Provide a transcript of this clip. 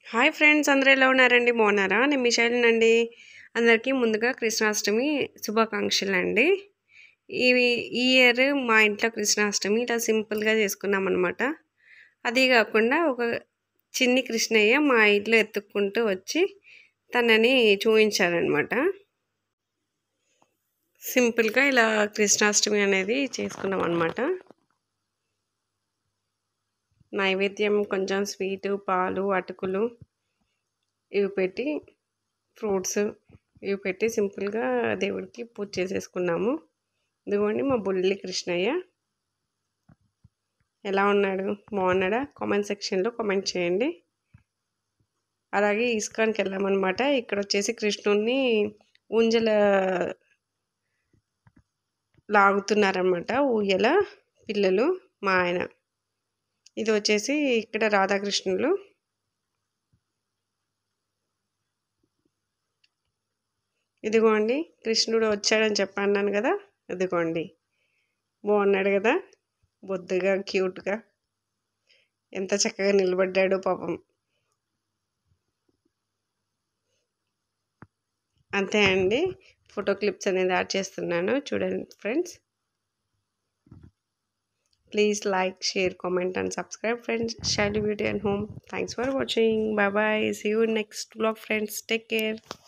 hi friends అందరూ ఎలా ఉన్నారండి బాగున్నారా నేను మీ శైలినండి అందరికీ ముందుగా కృష్ణాష్టమి శుభాకాంక్షలు అండి ఇవి ఈ ఇయర్ మా ఇంట్లో కృష్ణాష్టమి ఇలా సింపుల్గా చేసుకున్నాం అనమాట అది కాకుండా ఒక చిన్ని కృష్ణయ్య మా ఇంట్లో ఎత్తుక్కుంటూ వచ్చి తనని చూపించారనమాట సింపుల్గా ఇలా కృష్ణాష్టమి అనేది చేసుకున్నాం అనమాట నైవేద్యం కొంచెం స్వీటు పాలు అటుకులు ఇవి పెట్టి ఫ్రూట్స్ ఇవి పెట్టి సింపుల్గా దేవుడికి పూజ చేసేసుకున్నాము ఇదిగోండి మా బుల్లి కృష్ణయ్య ఎలా ఉన్నాడు బాగున్నాడా కామెంట్ సెక్షన్లో కామెంట్ చేయండి అలాగే ఇస్కాన్కి వెళ్ళామన్నమాట ఇక్కడ వచ్చేసి కృష్ణుడిని ఊంజల లాగుతున్నారనమాట ఊయల పిల్లలు మా ఆయన ఇది వచ్చేసి ఇక్కడ రాధాకృష్ణులు ఇదిగోండి కృష్ణుడు వచ్చాడని చెప్పన్నాను కదా ఇదిగోండి బాగున్నాడు కదా బొద్దుగా క్యూట్గా ఎంత చక్కగా నిలబడ్డాడు పాపం అంతే అండి ఫోటో క్లిప్స్ అనేది యాడ్ చేస్తున్నాను చూడండి friends please like share comment and subscribe friends shelly beauty and home thanks for watching bye bye see you next vlog friends take care